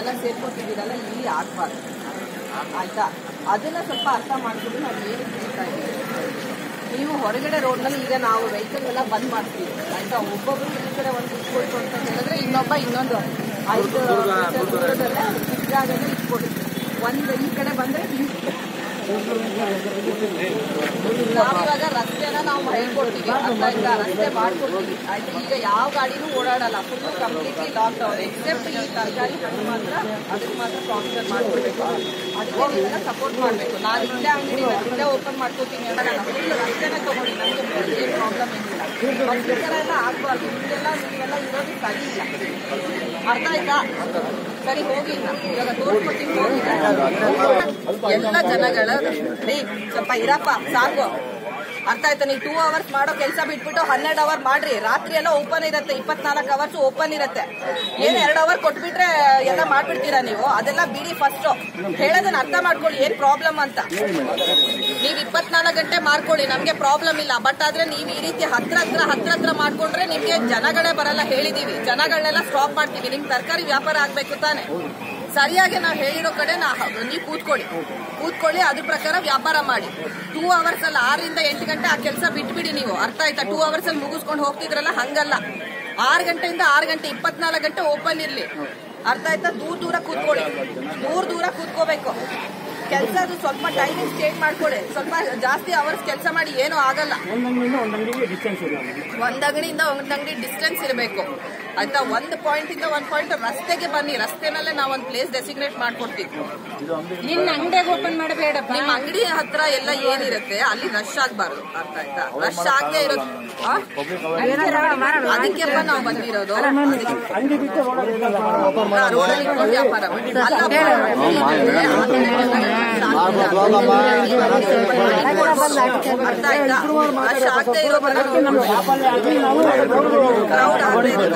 ನೀವೆಲ್ಲ ಸೇರ್ಕೊತಿದ್ದೀರಲ್ಲ ಇಲ್ಲಿ ಆಗ್ಬಾರ್ದು ಆಯ್ತಾ ಅದನ್ನ ಸ್ವಲ್ಪ ಅರ್ಥ ಮಾಡ್ಕೊಂಡು ನಾವು ಏನು ಹೇಳ್ತಾ ಇದ್ದೀವಿ ನೀವು ಹೊರಗಡೆ ರೋಡ್ನಲ್ಲಿ ಈಗ ನಾವು ವೆಹಿಕಲ್ ಎಲ್ಲ ಬಂದ್ ಮಾಡ್ತೀವಿ ಆಯ್ತಾ ಒಬ್ಬೊಬ್ರು ಈ ಕಡೆ ಒಂದು ಇಟ್ಕೊಳ್ತು ಅಂತ ಹೇಳಿದ್ರೆ ಇನ್ನೊಬ್ಬ ಇನ್ನೊಂದು ಐದು ಮೀಟರ್ ದೂರದಲ್ಲೇ ಜಾಗದಲ್ಲಿ ಇಟ್ಕೊಡಿ ಒಂದು ಈ ಕಡೆ ಬಂದ್ರೆ ಹಿಂಗೆ ನಾವಿವಾಗ ರಸ್ತೆನ ನಾವು ಹೇಳ್ಕೊಡ್ತೀವಿ ಅರ್ಥ ಆಯ್ತಾ ರಸ್ತೆ ಮಾಡ್ಕೊಡ್ತೀವಿ ಆಯ್ತಾ ಈಗ ಯಾವ ಗಾಡಿನೂ ಓಡಾಡಲ್ಲ full completely lockdown except ಈ ತರಕಾರಿ ಹಣ್ಣು ಮಾತ್ರ ಅದಕ್ಕೆ ಮಾತ್ರ ಪ್ರಾವಿಷನ್ ಮಾಡ್ಕೊಡ್ಬೇಕು ಅದಕ್ಕೆ ನೀವೆಲ್ಲ ಸಪೋರ್ಟ್ ಮಾಡಬೇಕು ನಾನು ಇಲ್ಲೇ ಅಂಗಡಿ ಇಲ್ಲೇ ಓಪನ್ ಮಾಡ್ಕೋತೀನಿ ಅಂತ ನಾನು ಫುಲ್ ರಸ್ತೆನ ತಗೊಳ್ಳಿ ನನಗೆ ಏನು ಪ್ರಾಬ್ಲಮ್ ಏನಿಲ್ಲ ಬಟ್ ಈ ಥರ ಎಲ್ಲ ಆಗಬಾರ್ದು ಇದೆಲ್ಲ ನೀವೆಲ್ಲ ಇರೋದು ಸರಿ ಇಲ್ಲ ಅರ್ಥ ಆಯ್ತಾ ಸರಿ ಹೋಗಿ ಇನ್ನ. ಇವಾಗ ತೋರ್ಸ್ಕೊಡ್ತೀನಿ ಹೋಗಿ ಎಲ್ಲ ಜನಗಳ ರೀ ಸ್ವಲ್ಪ ಇರಪ್ಪ ಸಾಕು ಅರ್ಥ ಆಯ್ತಾ ನೀವು ಟೂ ಅವರ್ಸ್ ಮಾಡೋ ಕೆಲಸ ಬಿಟ್ಬಿಟ್ಟು ಹನ್ನೆರಡು ಅವರ್ ಮಾಡ್ರಿ ರಾತ್ರಿ ಎಲ್ಲ ಓಪನ್ ಇರುತ್ತೆ ಇಪ್ಪತ್ನಾಲ್ಕು ಅವರ್ಸ್ ಓಪನ್ ಇರುತ್ತೆ ಏನ್ ಎರಡು ಅವರ್ ಕೊಟ್ಬಿಟ್ರೆ ಎಲ್ಲ ಮಾಡ್ಬಿಡ್ತೀರಾ ನೀವು ಅದೆಲ್ಲ ಬಿಡಿ ಫಸ್ಟ್ ಹೇಳೋದನ್ನ ಅರ್ಥ ಮಾಡ್ಕೊಳ್ಳಿ ಏನ್ ಪ್ರಾಬ್ಲಮ್ ಅಂತ ನೀವು ಇಪ್ಪತ್ನಾಲ್ಕು ಗಂಟೆ ಮಾಡ್ಕೊಳ್ಳಿ ನಮ್ಗೆ ಪ್ರಾಬ್ಲಮ್ ಇಲ್ಲ ಬಟ್ ಆದ್ರೆ ನೀವು ಈ ರೀತಿ ಹತ್ರ ಹತ್ರ ಹತ್ರ ಹತ್ರ ಮಾಡ್ಕೊಂಡ್ರೆ ನಿಮ್ಗೆ ಜನಗಳೇ ಬರಲ್ಲ ಹೇಳಿದೀವಿ ಜನಗಳನ್ನೆಲ್ಲ ಸ್ಟಾಪ್ ಮಾಡ್ತೀವಿ ನಿಮ್ ತರಕಾರಿ ವ್ಯಾಪಾರ ಆಗ್ಬೇಕು ತಾನೆ ಸರಿಯಾಗಿ ನಾವು ಹೇಳಿರೋ ಕಡೆ ನಾ ನೀವು ಕೂತ್ಕೊಳ್ಳಿ ಕೂತ್ಕೊಳ್ಳಿ ಅದ್ರ ಪ್ರಕಾರ ವ್ಯಾಪಾರ ಮಾಡಿ ಟೂ ಅವರ್ಸ್ ಅಲ್ಲ ಆರರಿಂದ ಎಂಟು ಗಂಟೆ ಆ ಕೆಲಸ ಬಿಟ್ಬಿಡಿ ನೀವು ಅರ್ಥ ಆಯ್ತಾ ಟೂ ಅವರ್ಸ್ ಅಲ್ಲಿ ಮುಗಿಸ್ಕೊಂಡು ಹೋಗ್ತಿದ್ರಲ್ಲ ಹಂಗಲ್ಲ ಆರು ಗಂಟೆಯಿಂದ ಆರು ಗಂಟೆ ಇಪ್ಪತ್ನಾಲ್ಕು ಗಂಟೆ ಓಪನ್ ಇರ್ಲಿ ಅರ್ಥ ಆಯ್ತಾ ದೂರ ದೂರ ಕೂತ್ಕೊಳ್ಳಿ ದೂರ ದೂರ ಕೂತ್ಕೋಬೇಕು ಕೆಲಸ ಅದು ಸ್ವಲ್ಪ ಟೈಮಿಂಗ್ ಚೇಂಜ್ ಮಾಡ್ಕೊಳ್ಳಿ ಸ್ವಲ್ಪ ಜಾಸ್ತಿ ಅವರ್ಸ್ ಕೆಲಸ ಮಾಡಿ ಏನೂ ಆಗಲ್ಲ ಒಂದ್ ಅಂಗಡಿಯಿಂದ ಒಂದ್ ಅಂಗಡಿಗೆ ಡಿಸ್ಟೆನ್ಸ್ ಇಲ್ಲ ಒಂದ್ ಅಂಗಡಿಯಿಂದ ಒಂದ್ ಅಂಗಡಿ ಡಿಸ್ಟೆನ್ಸ್ ಇರಬೇಕು ಆಯ್ತಾ ಒಂದ್ ಪಾಯಿಂಟ್ ಇಂದ ಒಂದ್ ಪಾಯಿಂಟ್ ರಸ್ತೆಗೆ ಬನ್ನಿ ರಸ್ತೆನಲ್ಲೇ ನಾವು ಒಂದ್ ಪ್ಲೇಸ್ ಡೆಸಿಗ್ನೇಟ್ ಮಾಡ್ಕೊಡ್ತೀವಿ ನಿನ್ನ ಅಂಗಡಿಯಾಗ ಓಪನ್ ಮಾಡಬೇಡಪ್ಪ ನಿಮ್ಮ ಅಂಗಡಿ ಹತ್ರ ಎಲ್ಲ ಏನಿರುತ್ತೆ ಅಲ್ಲಿ ರಶ್ ಆಗ್ಬಾರ್ದು ಅರ್ಥ ಆಯ್ತಾ ರಶ್ ಆಗದೆ ಇರೋದು ಆ? ಅದಕ್ಕೆಪ್ಪ ನಾವು ಬಂದಿರೋದು ಅದಕ್ಕೆ ಅಂಗಡಿ ಬಿಟ್ಟು ರೋಡಲ್ಲಿ ಇರಲ್ಲ. ಹಾ, ರೋಡಲ್ಲಿ ಇಟ್ಕೊಂಡು ವ್ಯಾಪಾರ ಮಾಡಿ. ಅಲ್ಲಪ್ಪ, ಅರ್ಥ ಆಯ್ತಾ ರಶ್ ಆಗದೆ ಇರೋ ತರ ವ್ಯಾಪಾರ ಆಗಿ ನಾವು ಕ್ರೌಡ್ ಆಗದೆ ಇರೋ ತರ